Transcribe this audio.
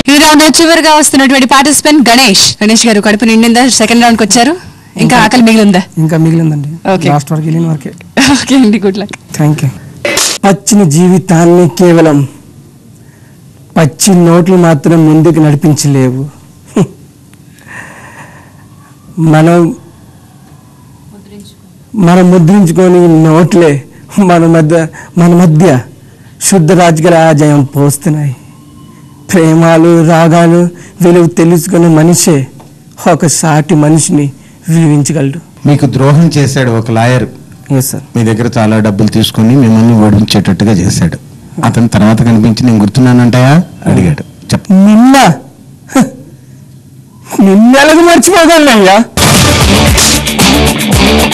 ఈ రౌండ్ చివరిగా వస్తున్నటువంటి పార్టిసిపెంట్ గణేష్ గణేష్ గారు కడుపు నిండిందా సెకండ్ రౌండ్ కి వచ్చారు ఇంకా ఆకలి మిగిలిందా ఇంకా మిగిలిందండి Okay. లాస్ట్ వరకు వెళ్ళిన వరకే ఓకే అండి గుడ్ లక్ థ్యాంక్ యూ పచ్చిన జీవితాన్ని కేవలం పచ్చి నోట్లు మాత్రం ముందుకు నడిపించలేవు మనం మనం ముద్రించుకొని నోట్లే మన మధ్య మన మధ్య శుద్ధ రాజకీయ పోస్తున్నాయి ప్రేమాలు రాగాలు విలువ తెలుసుకునే మనిషే ఒక సాటి మనిషిని విలువించగలడు మీకు ద్రోహం చేశాడు ఒక లాయర్ ఎస్ సార్ మీ దగ్గర చాలా డబ్బులు తీసుకొని మిమ్మల్ని ఓడించేటట్టుగా చేశాడు అతని తర్వాత కనిపించి నేను గుర్తున్నానంటాయా అడిగాడు చెప్ప నిన్న హ, నిన్నెలకు మర్చిపోగలను అయ్యా